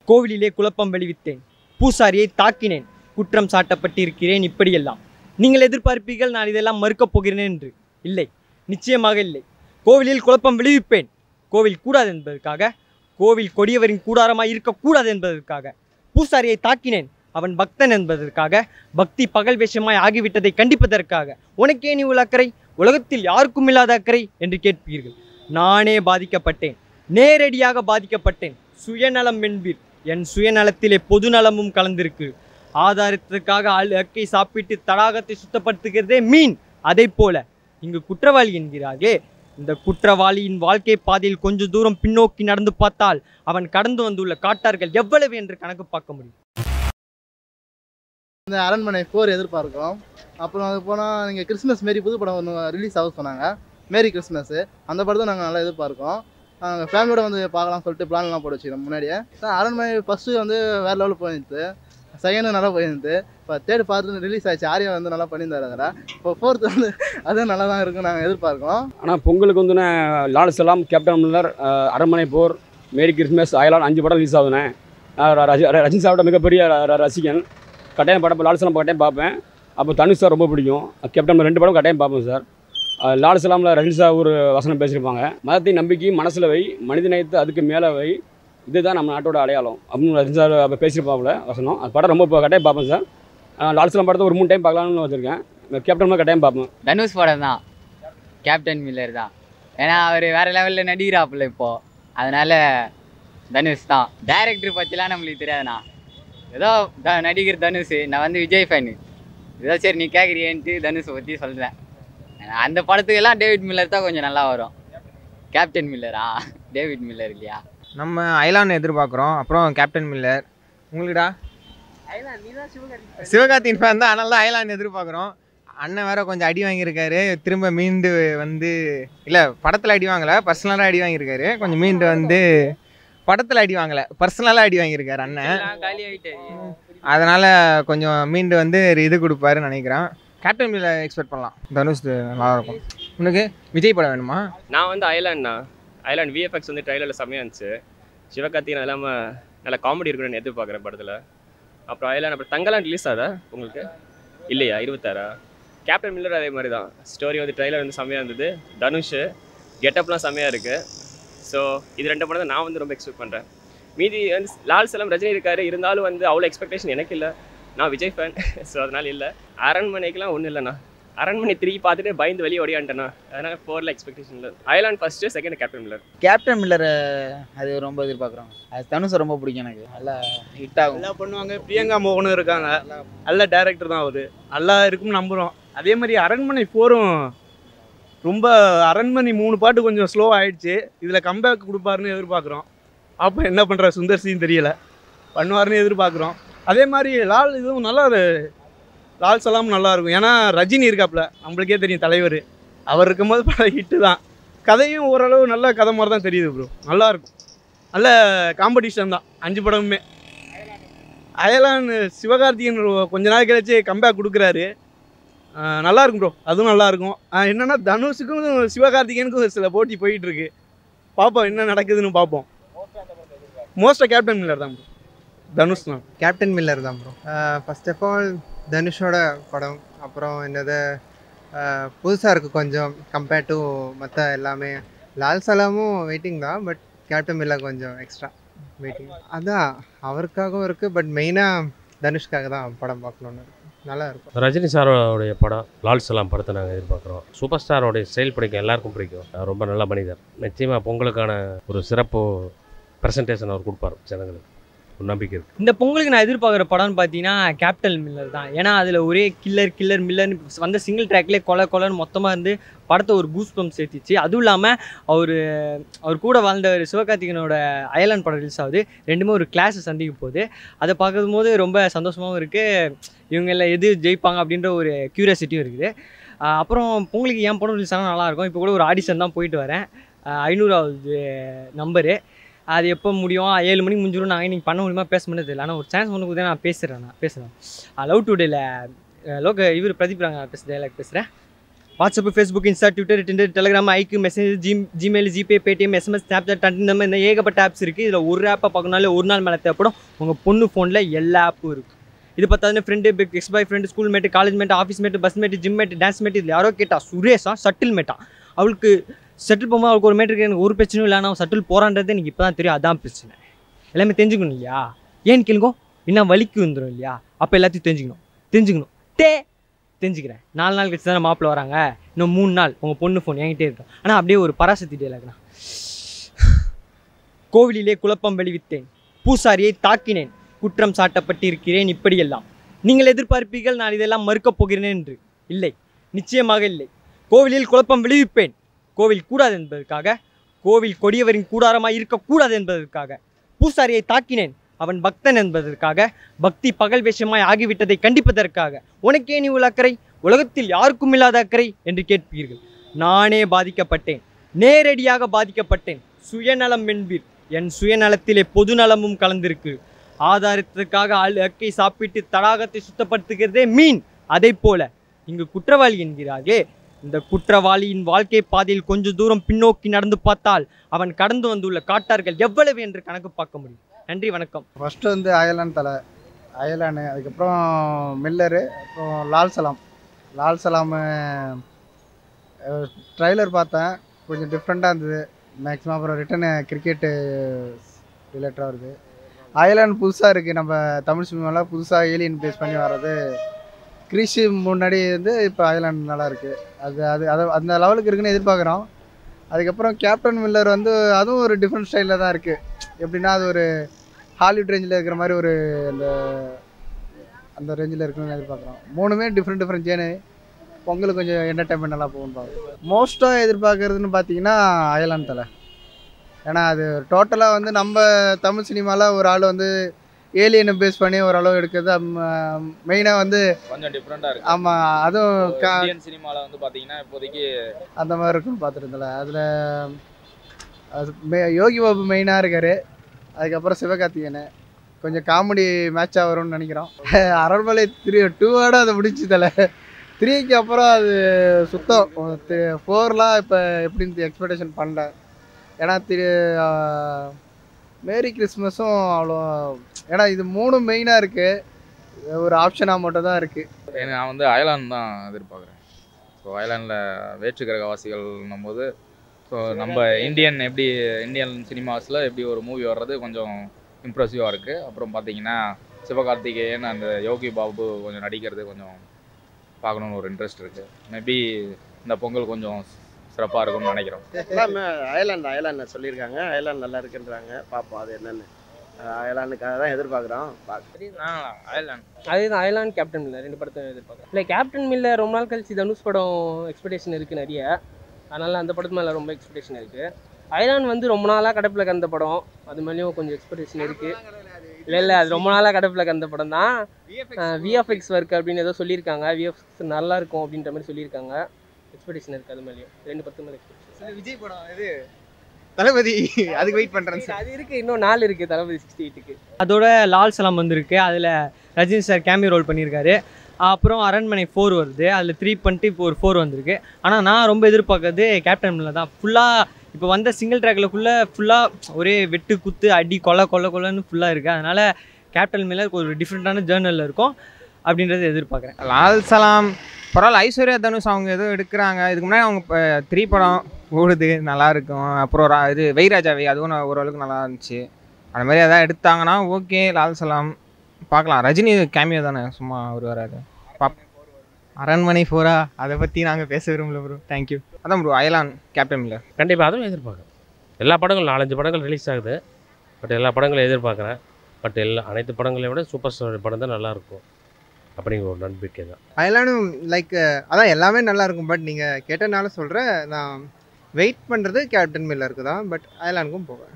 கோவிலிலே குழப்பம் விளைவித்தேன் பூசாரியை தாக்கினேன் குற்றம் சாட்டப்பட்டிருக்கிறேன் இப்படியெல்லாம் நீங்கள் எதிர்பார்ப்பீர்கள் நான் இதெல்லாம் மறுக்கப் போகிறேன் என்று இல்லை நிச்சயமாக இல்லை கோவிலில் குழப்பம் விளைவிப்பேன் கோவில் கூடாது என்பதற்காக கோவில் கொடியவரின் கூடாரமாய் இருக்கக்கூடாது என்பதற்காக பூசாரியை தாக்கினேன் அவன் பக்தன் என்பதற்காக பக்தி பகல் வேஷமாய் ஆகிவிட்டதை கண்டிப்பதற்காக உனக்கே நீ உள்ள அக்கறை உலகத்தில் யாருக்கும் இல்லாத அக்கறை என்று கேட்பீர்கள் நானே பாதிக்கப்பட்டேன் நேரடியாக பாதிக்கப்பட்டேன் சுயநலம் என்பீர் என் சுயநலத்திலே பொதுநலமும் கலந்திருக்கு ஆதாரத்திற்காக அக்கை சாப்பிட்டு தடாகத்தை சுத்தப்படுத்துகிறதே மீன் அதை போல இங்கு குற்றவாளி என்கிறார்களே இந்த குற்றவாளியின் வாழ்க்கை பாதையில் கொஞ்ச தூரம் பின்னோக்கி நடந்து பார்த்தால் அவன் கடந்து வந்துள்ள காட்டார்கள் எவ்வளவு என்று கணக்கு பார்க்க முடியும் இந்த அரண்மனை ஃபோர் எதிர்பார்க்கிறோம் அப்புறம் அது போனால் நீங்கள் கிறிஸ்மஸ் மாரி புது படம் ஒன்று ரிலீஸ் ஆக சொன்னாங்க மேரி கிறிஸ்மஸ் அந்த படத்தை நாங்கள் நல்லா எதிர்பார்க்கோம் நாங்கள் ஃபேமிலியோட வந்து பார்க்கலாம் சொல்லிட்டு பிளான்லாம் போட்டு வச்சுக்கிறோம் முன்னாடியே சார் அரண்மனை ஃபஸ்ட்டு வந்து வேறு லெவலில் போயிருந்துது செகண்டும் நல்லா போயிருந்தது இப்போ தேர்ட் பார்த்து ரிலீஸ் ஆச்சு ஆரியா வந்து நல்லா பண்ணியிருந்தாரு அதில் இப்போ ஃபோர்த்து வந்து அதுவும் நல்லா தான் இருக்கும் நாங்கள் எதிர்பார்க்கிறோம் ஆனால் பொங்கலுக்கு வந்து லால் சலாம் கேப்டன் மில்லர் அஹ், அரண்மனை போர் மேரி கிறிஸ்மஸ் அயலான் அஞ்சு படம் ரிலீஸ் ஆகுதுண்ணே நான் ர- ரஜி- ர- ரஜினி சாரோட மிகப்பெரிய ர- ர- ரசிகன் கட்டாயம் படம் லால் சலாம் கட்டாயம் பார்ப்பேன் அப்போ தனுஷ் சார் ரொம்ப பிடிக்கும் கேப்டன் மில்லர் ரெண்டு படம் கட்டாயம் பார்ப்பேன் சார் அஹ், லால் சலாமில் ரஜினி சார் ஒரு வசனம் பேசியிருப்பாங்க மதத்தை நம்பிக்கை மனசில் வை மனித நேயத்தை அதுக்கு மேலே வை இதுதான் நம்ம நாட்டோட அடையாளம் அப்படின்னு ரஜினி சார் அப்போ பேசியிருப்பாப்புல வசனம் அது படம் ரொம்ப ப- கட்டாயம் பார்ப்பேன் சார் அஹ், லால் சலாம் படத்தை ஒரு மூணு டைம் பார்க்கலாம்னு வச்சுருக்கேன் கேப்டன் மில்லர் கட்டாயம் பார்ப்பேன் தனுஷ் படம் தான் கேப்டன் மில்லர் தான் ஏன்னா அவர் வேற லெவலில் நடிக்கிறாப்புல இப்போ அதனால தனுஷ் தான் டைரக்டர் பற்றிலாம் நம்மளுக்கு தெரியாதுண்ணா ஏதோ த நடிகர் தனுஷ் நான் வந்து விஜய் ஃபேனு ஏதோ சரி நீ கேட்குறியன்ட்டு தனுஷை பற்றி சொல்கிறேன் அந்த படத்துக்கெல்லாம் டேவிட் மில்லர் தான் கொஞ்சம் நல்லா வரும் கேப்டன் மில்லரா டேவிட் மில்லர் இல்லையா நம்ம ஐலான் எதிர்பார்க்குறோம் அப்புறம் கேப்டன் மில்லர் உங்களுக்குடா சிவகார்த்தியின் ஃபேன் தான் அதனால தான் ஐலான் எதிர்பார்க்குறோம் அண்ணன் வேற கொஞ்சம் அடி வாங்கியிருக்காரு திரும்ப மீண்டு வந்து இல்லை படத்தில் அடி வாங்கலை பர்சனலாக அடி வாங்கியிருக்காரு கொஞ்சம் மீண்டு வந்து படத்தில் அடி வாங்கலை பர்சனலாக அடி வாங்கியிருக்காரு அண்ணன் அதனால் கொஞ்சம் மீண்டு வந்து இது கொடுப்பாருன்னு நினைக்கிறேன் கேப்டன் மில்லர் எக்ஸ்பெக்ட் பண்ணலாம் தனுஷ் நல்லா இருக்கும் உனக்கு விஜய் படம் வேணுமா நான் வந்து ஐலாண்ட்ண்ணா ஐலாண்ட் விஎஃப்எக்ஸ் வந்து ட்ரைலரில் செம்மையாக இருந்துச்சு சிவகார்த்திகேயன் இல்லாமல் நல்ல காமெடி இருக்குன்னு எதிர்பார்க்குறேன் படத்தில் அப்புறம் ஐலாண்ட் அப்புறம் தங்கலாம் ரிலீஸ் ஆகுதா உங்களுக்கு இல்லையா இருபத்தாறா கேப்டன் மில்லர் அதே மாதிரி தான் ஸ்டோரி வந்து ட்ரைலர் வந்து செம்மையாக இருந்தது தனுஷ் கெட்டப்லாம் செம்மையாக இருக்குது ஸோ இது ரெண்டு படம் தான் நான் வந்து ரொம்ப எக்ஸ்பெக்ட் பண்ணுறேன் மீதி வந்து லால் சலம் ரஜினி இருக்காரு இருந்தாலும் வந்து அவ்வளோ எக்ஸ்பெக்டேஷன் எனக்கு இல்லை நான் விஜய் ஃபேன் ஸோ அதனால இல்லை அரண்மனைக்கெலாம் ஒன்றும் இல்லைண்ணா அரண்மனை த்ரீ பார்த்துட்டு பயந்து வெளியே ஓடியான்ட்டேண்ணா அதனால் ஃபோரில் எக்ஸ்பெக்டேஷன் இல்லை Ayalaan first second Captain Miller Captain Miller அது ரொம்ப எதிர்பார்க்குறோம் அது தனுஷை ரொம்ப பிடிக்கும் எனக்கு நல்லா ஹிட் ஆகும் நல்லா பண்ணுவாங்க பிரியங்கா மோகனும் இருக்காங்க நல்ல டேரக்டர் தான் அவரு நல்லா இருக்கும்னு நம்புகிறோம் அதே மாதிரி அரண்மனை போரும் ரொம்ப அரண்மனை மூணு பாட்டு கொஞ்சம் ஸ்லோ ஆயிடுச்சு இதில் கம்பேக் கொடுப்பாருன்னு எதிர்பார்க்குறோம் அப்போ என்ன பண்ணுற சுந்தர் சிங் தெரியல பண்ணுவாருன்னு எதிர்பார்க்குறோம் அதே மாதிரி லால் இதுவும் நல்லா இரு- லால் சலாம் நல்லா இருக்கும் ஏன்னா ரஜினி இருக்காப்புல நம்மளுக்கே தெரியும் தலைவர் அவர் இருக்கும்போது படம் ஹிட்டு தான் கதையும் ஓரளவு நல்ல கதை மாதிரி தான் தெரியுது ப்ரோ நல்லா இருக்கும் நல்ல காம்படிஷன் தான் அஞ்சு படமுமே அயலான் சிவகார்த்திகேயன் ஒரு கொஞ்ச நாள் கழிச்சு கம்பேக் கொடுக்குறாரு ஆஹ் நல்லா இருக்கும் ப்ரோ அதுவும் நல்லா இருக்கும் ஆஹ் என்னன்னா தனுஷுக்கும் சிவகார்த்திகேயனுக்கும் சில போட்டி போயிட்டு இருக்கு பார்ப்போம் என்ன நடக்குதுன்னு பார்ப்போம் மோஸ்ட்டாக கேப்டன் மில்லர் தான் ப்ரோ தனுஷ் தான் கேப்டன் மில்லர் தான் ப்ரோ ஃபர்ஸ்ட் ஆஃப் ஆல் தனுஷோட படம் அப்புறம் என்னது புதுசாக இருக்குது கொஞ்சம் கம்பேர்ட் டு மற்ற எல்லாமே லால் சலாமும் வெயிட்டிங் தான் பட் கேப்டன் மில்லர் கொஞ்சம் எக்ஸ்ட்ரா வெயிட்டிங் அதான் அவருக்காகவும் இருக்குது பட் மெயினாக தனுஷ்காக தான் படம் பார்க்கணுன்னு இருக்கு. நல்லா இருக்கும் ரஜினி சாரோடைய படம் லால் சலாம் படத்தை நாங்கள் எதிர்பார்க்குறோம் சூப்பர் ஸ்டாரோடைய ஸ்டைல் பிடிக்கும் எல்லாருக்கும் பிடிக்கும் அவர் ரொம்ப நல்ல மனிதர் நிச்சயமாக பொங்கலுக்கான ஒரு சிறப்பு ப்ரெசன்டேஷன் அவர் கொடுப்பார் ஜனங்களுக்கு ஒரு நம்பிக்கை இருக்குது இந்த பொங்கலுக்கு நான் எதிர்பார்க்குற படம்னு பார்த்தீங்கன்னா கேப்டன் மில்லர் தான் ஏன்னா அதில் ஒரே கில்லர் கில்லர் மில்லர்னு வந்த சிங்கிள் ட்ராக்லேயே கொலை கொலைன்னு மொத்தமாக இருந்து படத்தை ஒரு கூஸ் பம்ப் சேர்த்திச்சு அதுவும் இல்லாமல் அவர் அவர் கூட வாழ்ந்தவர் சிவகார்த்திகனோட அயலான் படம் ரிலீஸ் ஆகுது ரெண்டுமே ஒரு கிளாஸை சந்திக்க போகுது அதை பார்க்கும்போது ரொம்ப சந்தோஷமாகவும் இருக்குது இவங்கள எது ஜெயிப்பாங்க அப்படின்ற ஒரு க்யூரியாசிட்டியும் இருக்குது ஆஹ் அப்புறம் பொங்கலுக்கு ஏன் படம் ரிலீஸ் ஆனால் நல்லாயிருக்கும் இப்போ கூட ஒரு ஆடிஷன் தான் போயிட்டு வரேன் ஆஹ் ஐநூறாவது நம்பரு அது எப்போ முடியும் ஏழு மணிக்கு முடிஞ்சிடும் நாங்கள் இன்னைக்கு பண்ண முடியுமா பேச முடியாது தெரியல ஆனால் ஒரு சான்ஸ் ஒன்று கொடுத்தா நான் பேசுகிறேன் நான் பேசுகிறேன் லவ் டுடேல லோக இவர் பிரதீப் ராங்க பேச டைலாக் பேசுகிறேன் WhatsApp Facebook Insta Twitter Tinder Telegram ஐக்கு message G Gmail GPay Paytm SMS Snapchat டண்ட் இந்த மாதிரி இந்த ஏகப்பட்ட ஆப்ஸ் இருக்குது இதில் ஒரு ஆப்பை பார்க்கணுனாலே ஒரு நாள் மேலே தேவைப்படும் உங்கள் பொண்ணு ஃபோனில் எல்லா ஆப்பும் இருக்குது இது பார்த்தாதுன்னு friend pick ex boyfriend school mate college mate office mate bus mate gym mate dance mate இதில் யாரோ கேட்டா சுரேஷா சட்டில் மேட்டா அவளுக்கு செட்டில் போகும்போது அவளுக்கு ஒரு மேட்டுக்கு எனக்கு ஒரு பிரச்சனையும் இல்லை ஆனால் சட்டில் போகிறான்றது எனக்கு இப்போ தான் தெரியும் அதான் பிரச்சனை எல்லாமே தெரிஞ்சுக்கணும் இல்லையா ஏன்னு கேளுங்கோ இன்னும் வலிக்கு வந்துடும் இல்லையா அப்போ எல்லாத்தையும் தெரிஞ்சுக்கணும் தெரிஞ்சுக்கணும் தே தெரிஞ்சுக்கிறேன் நாலு நாள் கழிச்சு தானே மாப்பிள்ள வராங்க இன்னும் மூணு நாள் உங்கள் பொண்ணு ஃபோன் என்கிட்டே இருக்கும் ஆனால் அப்படியே ஒரு பராசக்தி டேலாக்னா கோவிலிலே குழப்பம் விளைவித்தேன் பூசாரியை தாக்கினேன் குற்றம் சாட்டப்பட்டிருக்கிறேன் இப்படியெல்லாம் நீங்கள் எதிர்பார்ப்பீர்கள் நான் இதெல்லாம் மறுக்கப் போகிறேன் என்று இல்லை நிச்சயமாக இல்லை கோவிலில் குழப்பம் விளைவிப்பேன் கோவில் கூடாது என்பதற்காக கோவில் கொடியவரின் கூடாரமாக இருக்கக்கூடாது என்பதற்காக பூசாரியை தாக்கினேன் அவன் பக்தன் என்பதற்காக பக்தி பகல் வேஷமாய் ஆகிவிட்டதை கண்டிப்பதற்காக உனக்கே நீ உள்ள அக்கறை உலகத்தில் யாருக்கும் இல்லாத அக்கறை என்று கேட்பீர்கள் நானே பாதிக்கப்பட்டேன் நேரடியாக பாதிக்கப்பட்டேன் சுயநலம் என்பீர் என் சுயநலத்திலே பொதுநலமும் கலந்திருக்கு ஆதாரத்திற்காக ஆள் அக்கை சாப்பிட்டு தடாகத்தை சுத்தப்படுத்துகிறதே மீன் அதை போல இங்கு குற்றவாளி என்கிறார்களே இந்த குற்றவாளியின் வாழ்க்கை பாதையில் கொஞ்ச தூரம் பின்னோக்கி நடந்து பார்த்தால் அவன் கடந்து வந்துள்ள காட்டார்கள் எவ்வளவு என்று கணக்கு பார்க்க முடியும் நன்றி வணக்கம் ஃபஸ்ட்டு வந்து அயலான் தலை அயலானு அதுக்கப்புறம் மில்லரு அப்புறம் லால் சலாம் லால் சலாமு ட்ரைலர் பார்த்தேன் கொஞ்சம் டிஃப்ரெண்ட்டாக இருந்தது மேக்ஸிமம் அப்புறம் ரிட்டனு கிரிக்கெட்டு ரிலேட்டடாக வருது அயலான் புதுசாக இருக்குது நம்ம தமிழ் சினிமாவில் புதுசாக ஏலியன் பேஸ் பண்ணி வர்றது கிரீஷு முன்னாடி வந்து இப்போ அயலான் நல்லா இருக்குது அது அது அது அந்த லெவலுக்கு இருக்குன்னு எதிர்பார்க்குறோம் அதுக்கப்புறம் கேப்டன் மில்லர் வந்து அதுவும் ஒரு டிஃப்ரெண்ட் ஸ்டைலில் தான் இருக்குது எப்படின்னா அது ஒரு ஹாலிவுட் ரேஞ்சில் இருக்கிற மாதிரி ஒரு அந்த அந்த ரேஞ்சில் இருக்குன்னு எதிர்பார்க்குறோம் மூணுமே டிஃப்ரெண்ட் டிஃப்ரெண்ட் ஜேனு பொங்கலுக்கு கொஞ்சம் என்டர்டைன்மெண்ட் நல்லா போகும்னு பார்க்குறோம் மோஸ்ட்டாக எதிர்பார்க்குறதுன்னு பார்த்தீங்கன்னா அயலான் தலை ஏன்னா அது டோட்டலாக வந்து நம்ம தமிழ் சினிமாவில் ஒரு ஆள் வந்து ஏலியனை பேஸ் பண்ணி ஓரளவு எடுக்கிறது மெயினாக வந்து கொஞ்சம் டிஃப்ரெண்ட்டாக இருக்கு ஆமாம் அதுவும் கா இந்தியன் சினிமாவில் வந்து பார்த்தீங்கன்னா இப்போதைக்கு அந்த மாதிரி இருக்குன்னு பார்த்துருந்தல அதில் அது மே யோகி பாபு மெயினாக இருக்கார் அதுக்கப்புறம் சிவகார்த்திகேயன் கொஞ்சம் காமெடி மேட்சாக வரும்னு நினைக்கிறோம் அரண்மனை த்ரீ டூவோட அதை முடிச்சு தலை த்ரீக்கு அப்புறம் அது சுத்தம் ஃபோர்லாம் இப்போ எப்படின்னு எக்ஸ்பெக்டேஷன் பண்ணல ஏன்னா திரு மேரி கிறிஸ்மஸும் அவ்வளோ ஏன்னா இது மூணும் மெயினாக இருக்குது ஒரு ஆப்ஷனாக மட்டும் தான் இருக்குது நான் வந்து அயலான் தான் எதிர்பார்க்குறேன் ஸோ அயலாண்டில் வேற்று கிரகவாசிகள்னும் போது ஸோ நம்ம இந்தியன் எப்படி இந்தியன் சினிமாஸில் எப்படி ஒரு மூவி வர்றது கொஞ்சம் இம்ப்ரெசிவாக இருக்குது அப்புறம் பார்த்தீங்கன்னா சிவகார்த்திகேயன் அந்த யோகி பாபு கொஞ்சம் நடிக்கிறது கொஞ்சம் பார்க்கணுன்னு ஒரு இன்ட்ரெஸ்ட் இருக்குது மேபி இந்த பொங்கல் கொஞ்சம் சிறப்பாக இருக்கும்னு நினைக்கிறோம் எல்லாமே அயர்லாந்து அயர்லாந்து சொல்லியிருக்காங்க அயர்லாந்து நல்லா இருக்குன்றாங்க பார்ப்போம் அது என்னென்னு அயர்லாண்டுக்காக தான் எதிர்பார்க்குறோம் அயர்லாந்து அதுதான் அயலான் கேப்டன் மில்லர் ரெண்டு படத்தை எதிர்பார்க்குறேன் இல்லை கேப்டன் மில்லர் ரொம்ப நாள் கழிச்சு தனுஷ் படம் எக்ஸ்பெக்டேஷன் இருக்குது நிறைய அதனால் அந்த படத்து மேலே ரொம்ப எக்ஸ்பெக்டேஷன் இருக்குது அயலான் வந்து ரொம்ப நாளாக கடப்பில் கந்த படம் அது மேலேயும் கொஞ்சம் எக்ஸ்பெக்டேஷன் இருக்குது இல்லை இல்லை அது ரொம்ப நாளாக கடப்பில் கந்த படம் தான் விஎஃப்எக்ஸ் ஒர்க் அப்படின்னு ஏதோ சொல்லியிருக்காங்க விஎஃப்எக்ஸ் நல்லா இருக்கும் அப்படின்ற மாதிரி சொல்லியிருக்காங்க எக்ஸ்பெக்டேஷன் இருக்குது அது மேலேயும் ரெண்டு படத்து மேலே எக்ஸ்பெக்டேஷன் விஜய் படம் இது தளபதி அதுக்கு வெயிட் பண்ணுறேன் அது இருக்குது இன்னும் நாள் இருக்குது தளபதி சிக்ஸ்டி எயிட்டுக்கு அதோட லால் சலாம் வந்திருக்கு அதில் ரஜினி சார் கேமியோ ரோல் பண்ணியிருக்காரு அப்புறம் அரண்மனை ஃபோர் வருது அதில் த்ரீ பண்ணிட்டு இப்போ ஒரு ஃபோர் வந்திருக்கு ஆனால் நான் ரொம்ப எதிர்பார்க்கறது கேப்டன் மில்ல தான் ஃபுல்லாக இப்போ வந்த சிங்கிள் ட்ராக்லக்குள்ளே ஃபுல்லாக ஒரே வெட்டு குத்து அடி கொலை கொலை கொலைன்னு ஃபுல்லாக இருக்குது அதனால் கேப்டன் மில்ல ஒரு டிஃப்ரெண்ட்டான ஜேர்னலில் இருக்கும் அப்படின்றத எதிர்பார்க்குறேன் லால் சலாம் பரவாயில்ல ஐஸ்வர்யா தனுஷ் அவங்க ஏதோ எடுக்கிறாங்க இதுக்கு முன்னாடி அவங்க இப்போ த்ரீ படம் ஓடுது நல்லா இருக்கும் அப்புறம் ரா- இது வைராஜாவி அதுவும் நான் ஓரளவுக்கு நல்லா இருந்துச்சு அந்த மாதிரி எதாவது எடுத்தாங்கன்னா ஓகே லால் சலாம் பார்க்கலாம் ரஜினி கேமியோ தானே சும்மா அவர் வராது பாப் அரண்மனை ஃபோரா அதை பற்றி நாங்கள் பேச விரும்பல ப்ரோ தேங்க்யூ அதான் ப்ரோ அயலான் கேப்டன் மில்லர் கண்டிப்பாக அதுவும் எதிர்பார்க்குறேன் எல்லா படங்களும் நாலஞ்சு படங்கள் ரிலீஸ் ஆகுது பட் எல்லா படங்களும் எதிர்பார்க்குறேன் பட் எல்லா அனைத்து படங்களை விட சூப்பர் ஸ்டார் படம் தான் நல்லாயிருக்கும் அப்படிங்கிற ஒரு நம்பிக்கை தான் அயலானும் லைக் அதான் எல்லாமே நல்லா இருக்கும் பட் நீங்கள் கேட்டனால சொல்கிறேன் நான் வெயிட் பண்ணுறது கேப்டன் மில்லருக்கு தான் பட் அயலானுக்கும் போவேன்